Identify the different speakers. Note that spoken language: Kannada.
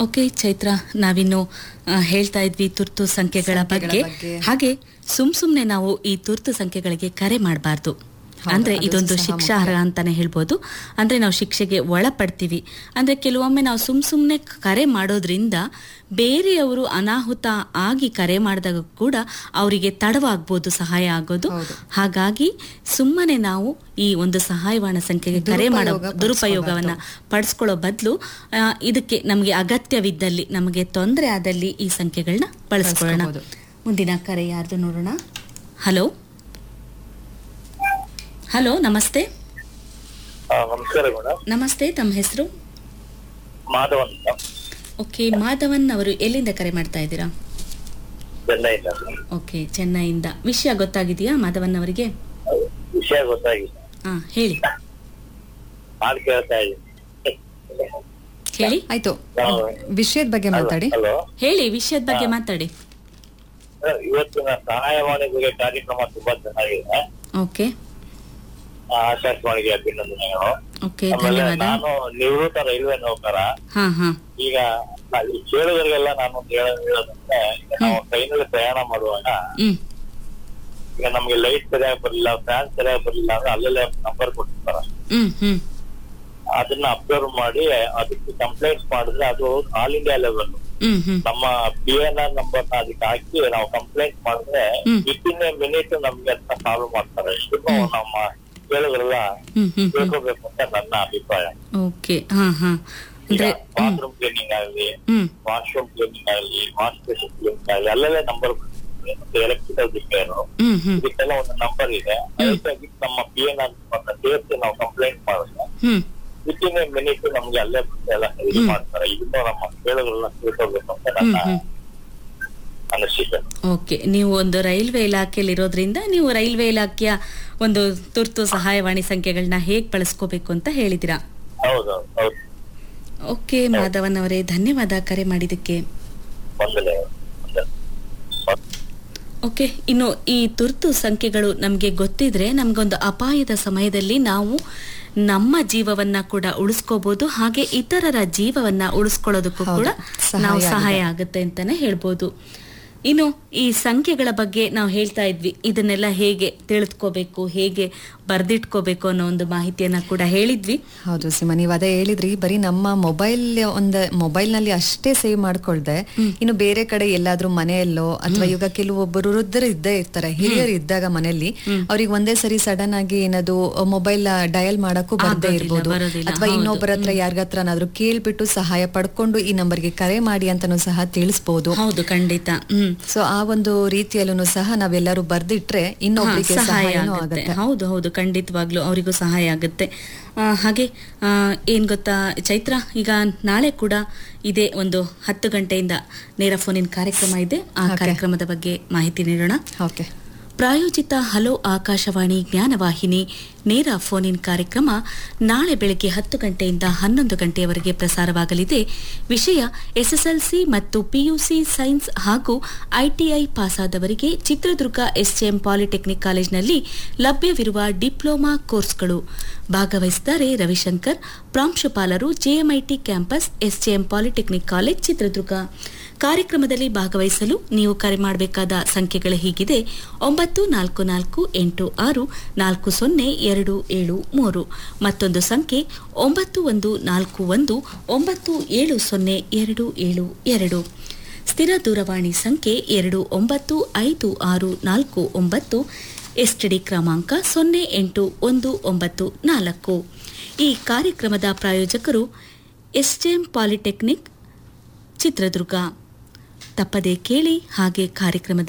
Speaker 1: ಓಕೆ ಚೈತ್ರ ನಾವಿನ್ನು ಆ, ಹೇಳ್ತಾ ಇದ್ವಿ ತುರ್ತು ಸಂಖ್ಯೆಗಳ
Speaker 2: ಸಂಖ್ಯೆಗಳ
Speaker 1: ಬಗ್ಗೆ
Speaker 2: ಬಗ್ಗೆ.
Speaker 1: ಹಾಗೆ ಸುಮ್ ಸುಮ್ನೆ ನಾವು ಈ ತುರ್ತು ಸಂಖ್ಯೆಗಳಿಗೆ ಕರೆ ಮಾಡಬಾರ್ದು
Speaker 2: ಹೌದು,
Speaker 1: ಅಂದ್ರೆ
Speaker 2: ಅದು
Speaker 1: ಇದೊಂದು
Speaker 2: ಸಹ
Speaker 1: ಶಿಕ್ಷಾರ್ಹ ಅಂತಾನೆ ಹೇಳ್ಬೋದು ಅಂದ್ರೆ ನಾವು ಶಿಕ್ಷೆಗೆ ಒಳಪಡ್ತೀವಿ ಅಂದ್ರೆ ಕೆಲವೊಮ್ಮೆ ನಾವು ಸುಮ್ ಸುಮ್ನೆ ಕರೆ ಮಾಡೋದ್ರಿಂದ ಬೇರೆಯವರು ಅನಾಹುತ ಆಗಿ ಕರೆ ಮಾಡಿದಾಗ ಕೂಡ ಅವರಿಗೆ ತಡವಾಗ್ಬೋದು ಸಹಾಯ ಆಗೋದು
Speaker 2: ಹೌದು.
Speaker 1: ಹಾಗಾಗಿ ಸುಮ್ಮನೆ ನಾವು ಈ ಒಂದು ಸಹಾಯವಾಣ ಸಂಖ್ಯೆಗೆ ಕರೆ ಮಾಡೋ
Speaker 2: ದುರುಪಯೋಗ
Speaker 1: ದುರುಪಯೋಗವನ್ನ ಪಡಿಸ್ಕೊಳ್ಳೋ ಬದಲು ಇದಕ್ಕೆ ನಮಗೆ ಅಗತ್ಯವಿದ್ದಲ್ಲಿ ನಮಗೆ ತೊಂದರೆ ಆದಲ್ಲಿ ಈ ಸಂಖ್ಯೆಗಳನ್ನ ಬಳಸ್ಕೊಳ್ಳೋಣ
Speaker 2: ಬಳಸ್ಕೊಬೋದು.
Speaker 1: ಮುಂದಿನ ಕರೆ ಯಾರ್ದು ನೋಡೋಣ ಹಲೋ ಹಲೋ ನಮಸ್ತೆ
Speaker 3: ಆ, ನಮಸ್ಕಾರ ಮೇಡಮ್
Speaker 1: ನಮಸ್ತೆ ತಮ್ಮ ಹೆಸರು
Speaker 3: ಮಾಧವ್ ಅಂತ
Speaker 1: ಓಕೆ ಮಾಧವನ್ ಅವರು ಎಲ್ಲಿಂದ ಕರೆ ಮಾಡ್ತಾ ಇದ್ದೀರಾ
Speaker 3: ಚೆನ್ನೈಯಿಂದ
Speaker 1: ಓಕೆ ಚೆನ್ನೈಯಿಂದ ವಿಷಯ ಗೊತ್ತಾಗಿದೆಯಾ ಮಾಧವನ್ ಅವರಿಗೆ
Speaker 3: ವಿಷಯ ಗೊತ್ತಾಗಿಲ್ಲ
Speaker 1: ಹಾ ಹೇಳಿ
Speaker 3: ಹಾಡು ಕೇಳ್ತಾ ಇದ್ದೀನಿ
Speaker 1: ಹೇಳಿ
Speaker 2: ಆಯ್ತು
Speaker 3: ನಾವು-
Speaker 2: ವಿಷಯದ ಬಗ್ಗೆ ಮಾತಾಡಿ
Speaker 3: ಹಲೋ
Speaker 1: ಹೇಳಿ ವಿಷಯದ ಬಗ್ಗೆ ಮಾತಾಡಿ
Speaker 3: ಇವತ್ತಿನ ಸಹಾಯವಾಣಿ ಬಗ್ಗೆ ಕಾರ್ಯಕ್ರಮ ತುಂಬಾ ಚೆನ್ನಾಗಿದೆ
Speaker 1: ಓಕೆ
Speaker 3: ಆ, ಆಕಾಶವಾಣಿಗೆ ಅಭಿನಂದನೆಗಳು
Speaker 1: ಓಕೆ
Speaker 3: ಆಮೇಲೆ
Speaker 1: ಧನ್ಯವಾದ
Speaker 3: ನಾನು ನಿವೃತ್ತ ರೈಲ್ವೆ ನೌಕರ
Speaker 1: ಹಾ ಹಾ
Speaker 3: ಈಗ ಈ ಕೇಳುಗರಿಗೆಲ್ಲ ನಾನು ಒಂದು ಹೇಳೋದು ಹೇಳೋದಂದ್ರೆ ಈಗ ನಾವು ಟ್ರೈನಲ್ಲಿ ಪ್ರಯಾಣ ಮಾಡುವಾಗ
Speaker 1: ಹ್ಮ್
Speaker 3: ಈಗ ನಮ್ಗೆ ಲೈಟ್ ಸರಿಯಾಗಿ ಬರಲಿಲ್ಲ ಫ್ಯಾನ್ ಸರಿಯಾಗಿ ಬರಲಿಲ್ಲ ಅಂದ್ರೆ ಅಲ್ಲಲ್ಲೇ ನಂಬರ್ ಕೊಟ್ಟಿರ್ತಾರ
Speaker 1: ಹ್ಮ್ ಹ್ಮ್
Speaker 3: ಅದನ್ನ ಅಬ್ಸರ್ವ್ ಮಾಡಿ ಅದಕ್ಕೆ ಕಂಪ್ಲೇಂಟ್ ಮಾಡಿದ್ರೆ ಅದು all India level
Speaker 1: hmm hmm
Speaker 3: ನಮ್ಮ ಪಿ ಎನ್ ಆರ್ ನಂಬರ್ ನ ಅದಕ್ಕೆ ಹಾಕಿ ನಾವು ಕಂಪ್ಲೇಂಟ್ ಮಾಡಿದ್ರೆ
Speaker 1: ಹ್ಮ್.
Speaker 3: ವಿತಿನ್ ಎ ಮಿನಿಟ್ ನಮ್ಗೆ ಅದನ್ನ ಸಾಲ್ವ್ ಮಾಡ್ತಾರೆ ಇದನ್ನು ನಮ್ಮ ಕೇಳುಗರೆಲ್ಲ
Speaker 1: ಹ್ಮ್ ಹ್ಮ್ ಹ್ಮ್
Speaker 3: ತಿಳ್ಕೊಬೇಕು ಅಂತ ನನ್ನ ಅಭಿಪ್ರಾಯ
Speaker 1: ಓಕೆ ಹಾ ಹಾ
Speaker 3: ಈಗ
Speaker 1: ಅಂದ್ರೆ ಹ್ಮ್
Speaker 3: ಬಾತ್ರೂಮ್ ಕ್ಲೀನಿಂಗ್ ಆಗಲಿ
Speaker 1: ಹ್ಮ್
Speaker 3: ವಾಶ್ರೂಮ್ ಕ್ಲೀನಿಂಗ್ ಆಗಲಿ ವಾಶ್ ಬೇಸಿನ್ ಕ್ಲೀನಿಂಗ್ ಆಗಲಿ ಅಲ್ಲಲ್ಲೇ number electrical repair
Speaker 1: hmm hmm
Speaker 3: ಇದಕ್ಕೆಲ್ಲ ಒಂದು ನಂಬರ್ ಇದೆ ಅದಕ್ಕಾಗಿ ನಮ್ಮ ಪಿ ಎನ್ ಆರ್ ಸೇರಿಸಿ ನಾವು ಕಂಪ್ಲೇಂಟ್ ಮಾಡಿದ್ರೆ
Speaker 1: ಹ್ಮ್
Speaker 3: ವಿತಿನ್ ಎ ಮಿನಿಟ್ ನಮ್ಗೆ ಅಲ್ಲೇ ಬಂದು ಎಲ್ಲ ಇದು ಮಾಡ್ತಾರೆ ಇದನ್ನು ನಮ್ಮ ಕೇಳುಗರೆಲ್ಲ ತಿಳ್ಕೊಬೇಕು ಅಂತ ನನ್ನ
Speaker 1: ಹ್ಮ್ ಹ್ಮ್
Speaker 3: ಅನಿಸಿಕೆ
Speaker 1: ಓಕೆ ನೀವು ಒಂದು ರೈಲ್ವೆ ಇಲಾಖೆಯಲ್ಲಿ ಇರೋದ್ರಿಂದ ನೀವು ರೈಲ್ವೆ ಇಲಾಖೆಯ ಒಂದು ತುರ್ತು ಸಹಾಯವಾಣಿ ಸಂಖ್ಯೆಗಳನ್ನ ಹೇಗೆ ಬಳಸ್ಕೋಬೇಕು ಅಂತ ಹೇಳಿದಿರಾ
Speaker 3: ಹೌದು ಹೌದು
Speaker 1: ಓಕೆ ಮಾಧವನ್ ಅವರೇ ಧನ್ಯವಾದ ಕರೆ ಮಾಡಿದ್ದಕ್ಕೆ
Speaker 3: ಬಂದಲೇ
Speaker 1: ಓಕೆ ಇನ್ನು ಈ ತುರ್ತು ಸಂಖ್ಯೆಗಳು ನಮಗೆ ಗೊತ್ತಿದ್ರೆ ನಮಗೊಂದು ಅಪಾಯದ ಸಮಯದಲ್ಲಿ ನಾವು ನಮ್ಮ ಜೀವವನ್ನ ಕೂಡ ಉಳಿಸ್ಕೋಬಹುದು ಹಾಗೆ ಇತರರ ಜೀವವನ್ನ ಉಳಿಸ್ಕೊಳ್ಳೋದಕ್ಕೂ
Speaker 2: ಹೌದು,
Speaker 1: ಕೂಡ
Speaker 2: ಸಹಾಯ
Speaker 1: ನಾವು
Speaker 2: ಆಗಿದೆ.
Speaker 1: ಸಹಾಯ ಆಗುತ್ತೆ ಅಂತಾನೆ ಹೇಳ್ಬೋದು ಇನ್ನು ಈ ಸಂಖ್ಯೆಗಳ ಬಗ್ಗೆ ನಾವು ಹೇಳ್ತಾ ಇದ್ವಿ ಇದನ್ನೆಲ್ಲ ಹೇಗೆ ತಿಳಿದುಕೋಬೇಕು ಹೇಗೆ ಬರ್ದಿಟ್ಕೋಬೇಕು ಅನ್ನೋ ಒಂದು ಮಾಹಿತಿಯನ್ನ ಕೂಡ ಹೇಳಿದ್ವಿ
Speaker 2: ಹೌದು ಸಿಮ ನೀವು ಅದೇ ಹೇಳಿದ್ರಿ ಬರೀ ನಮ್ಮ ಮೊಬೈಲ್ ಒಂದ್ ಮೊಬೈಲ್ ನಲ್ಲಿ ಅಷ್ಟೇ ಸೇವ್ ಮಾಡ್ಕೊಳ್ದೆ ಇನ್ನು ಬೇರೆ ಕಡೆ ಎಲ್ಲಾದ್ರೂ ಮನೆಯಲ್ಲೋ ಅಥವಾ ಈಗ ಕೆಲವೊಬ್ಬರು ವೃದ್ಧರು ಇದ್ದೇ ಇರ್ತಾರೆ ಹಿರಿಯರು ಇದ್ದಾಗ ಮನೆಯಲ್ಲಿ ಅವ್ರಿಗೆ ಒಂದೇ ಸರಿ ಸಡನ್ ಆಗಿ ಏನದು ಮೊಬೈಲ್ ಡಯಲ್ ಮಾಡಕ್ಕೂ ಬರ್ದೇ
Speaker 1: ಆಗೋದಿಲ್ಲ,
Speaker 2: ಇರ್ಬೋದು
Speaker 1: ಬರೋದಿಲ್ಲ,
Speaker 2: ಅಥವಾ
Speaker 1: ಹೌದು.
Speaker 2: ಇನ್ನೊಬ್ಬರ ಹತ್ರ ಯಾರಿಗತ್ರನಾದ್ರೂ ಕೇಳ್ಬಿಟ್ಟು ಸಹಾಯ ಪಡ್ಕೊಂಡು ಈ ನಂಬರ್ಗೆ ಕರೆ ಮಾಡಿ ಅಂತಾನೂ ಸಹ ತಿಳಿಸ್ಬೋದು
Speaker 1: ಹೌದು ಖಂಡಿತ ಹ್ಮ್
Speaker 2: ಸೊ ಆ ಒಂದು ರೀತಿಯಲ್ಲೂ ಸಹ ನಾವೆಲ್ಲರೂ ಬರ್ದಿಟ್ರೆ ಇನ್ನೊಬ್ರಿಗೆ
Speaker 1: ಹಾ, ಸಹಾಯ
Speaker 2: ಸಹಾಯನೂ
Speaker 1: ಆಗುತ್ತೆ
Speaker 2: ಆಗುತ್ತೆ
Speaker 1: ಹೌದು ಹೌದು ಖಂಡಿತವಾಗ್ಲೂ ಅವರಿಗೂ ಸಹಾಯ ಆಗುತ್ತೆ ಆ, ಹಾಗೆ ಆ, ಏನ್ ಗೊತ್ತಾ ಚೈತ್ರ ಈಗ ನಾಳೆ ಕೂಡ ಇದೇ ಒಂದು ಹತ್ತು ಗಂಟೆಯಿಂದ ನೇರ ಫೋನಿನ ಕಾರ್ಯಕ್ರಮ ಇದೆ ಆ
Speaker 2: Okay.
Speaker 1: ಕಾರ್ಯಕ್ರಮದ ಬಗ್ಗೆ ಮಾಹಿತಿ ನೀಡೋಣ
Speaker 2: ಓಕೆ
Speaker 1: ಪ್ರಾಯೋಜಿತ ಹಲೋ ಆಕಾಶವಾಣಿ ಜ್ಞಾನವಾಹಿನಿ ನೇರ ಫೋನ್ ಇನ್ ಕಾರ್ಯಕ್ರಮ ನಾಳೆ ಬೆಳಗ್ಗೆ ಹತ್ತು ಗಂಟೆಯಿಂದ ಹನ್ನೊಂದು ಗಂಟೆಯವರೆಗೆ ಪ್ರಸಾರವಾಗಲಿದೆ ವಿಷಯ ಎಸ್ಎಸ್ಎಲ್ಸಿ ಮತ್ತು ಪಿಯುಸಿ ಸೈನ್ಸ್ ಹಾಗೂ ಐಟಿಐ ಪಾಸಾದವರಿಗೆ ಚಿತ್ರದುರ್ಗ ಎಸ್ಜೆಎಂ ಪಾಲಿಟೆಕ್ನಿಕ್ ಕಾಲೇಜಿನಲ್ಲಿ ಲಭ್ಯವಿರುವ ಡಿಪ್ಲೊಮಾ ಕೋರ್ಸ್ಗಳು ಭಾಗವಹಿಸಿದ್ದಾರೆ ರವಿಶಂಕರ್ ಪ್ರಾಂಶುಪಾಲರು JMIT campus SJM polytechnic college Chitradurga ಕಾರ್ಯಕ್ರಮದಲ್ಲಿ ಭಾಗವಹಿಸಲು ನೀವು ಕರೆ ಮಾಡಬೇಕಾದ ಸಂಖ್ಯೆಗಳು ಹೀಗಿದೆ ಒಂಬತ್ತು ನಾಲ್ಕು ನಾಲ್ಕು ಎಂಟು ಆರು ನಾಲ್ಕು ಸೊನ್ನೆ ಎರಡು ಏಳು ಮೂರು ಮತ್ತೊಂದು ಸಂಖ್ಯೆ ಒಂಬತ್ತು ಒಂದು ನಾಲ್ಕು ಒಂದು ಒಂಬತ್ತು ಏಳು ಸೊನ್ನೆ ಎರಡು ಏಳು ಎರಡು ಸ್ಥಿರ ದೂರವಾಣಿ ಸಂಖ್ಯೆ ಎರಡು ಒಂಬತ್ತು ಐದು ಆರು ನಾಲ್ಕು ಒಂಬತ್ತು ಎಸ್ಟಿಡಿ ಕ್ರಮಾಂಕ ಸೊನ್ನೆ ಎಂಟು ಒಂದು ಒಂಬತ್ತು ನಾಲ್ಕು ಈ ಕಾರ್ಯಕ್ರಮದ ಪ್ರಾಯೋಜಕರು ಎಸ್ಜೆಎಂ ಪಾಲಿಟೆಕ್ನಿಕ್ ಚಿತ್ರದುರ್ಗ ತಪ್ಪದೆ ಕೇಳಿ ಹಾಗೆ ಕಾರ್ಯಕ್ರಮದ